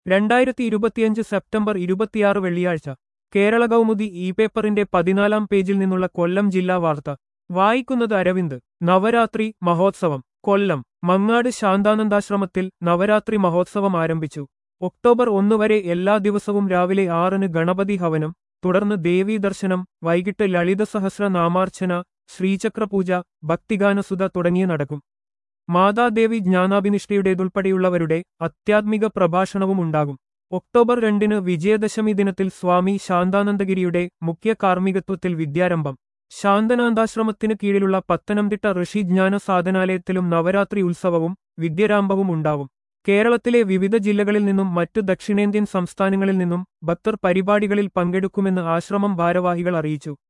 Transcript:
രണ്ടായിരത്തി ഇരുപത്തിയഞ്ച് സെപ്റ്റംബർ ഇരുപത്തിയാറ് വെള്ളിയാഴ്ച കേരള കൗമുദി ഇ പേപ്പറിന്റെ പതിനാലാം പേജിൽ നിന്നുള്ള കൊല്ലം ജില്ലാ വാർത്ത വായിക്കുന്നത് അരവിന്ദ് നവരാത്രി മഹോത്സവം കൊല്ലം മങ്ങാട് ശാന്താനന്ദാശ്രമത്തിൽ നവരാത്രി മഹോത്സവം ആരംഭിച്ചു ഒക്ടോബർ ഒന്ന് വരെ എല്ലാ ദിവസവും രാവിലെ ആറിന് ഗണപതി ഹവനം തുടർന്ന് ദേവീ ദർശനം വൈകിട്ട് ലളിത സഹസ്ര നാമാർച്ചന ശ്രീചക്രപൂജ ഭക്തിഗാനസുധ തുടങ്ങിയ നടക്കും മാതാദേവി ജ്ഞാനാഭിനിഷ്ഠയുടേതുൾപ്പെടെയുള്ളവരുടെ അത്യാത്മിക പ്രഭാഷണവും ഉണ്ടാകും ഒക്ടോബർ രണ്ടിന് വിജയദശമി ദിനത്തിൽ സ്വാമി ശാന്താനന്ദഗിരിയുടെ മുഖ്യ കാർമ്മികത്വത്തിൽ വിദ്യാരംഭം ശാന്തനാന്താശ്രമത്തിന് കീഴിലുള്ള പത്തനംതിട്ട ഋഷി ജ്ഞാന സാധനാലയത്തിലും നവരാത്രി ഉത്സവവും വിദ്യരാംഭവും ഉണ്ടാവും കേരളത്തിലെ വിവിധ ജില്ലകളിൽ നിന്നും മറ്റു ദക്ഷിണേന്ത്യൻ സംസ്ഥാനങ്ങളിൽ നിന്നും ഭക്തർ പരിപാടികളിൽ പങ്കെടുക്കുമെന്ന് ആശ്രമം ഭാരവാഹികൾ അറിയിച്ചു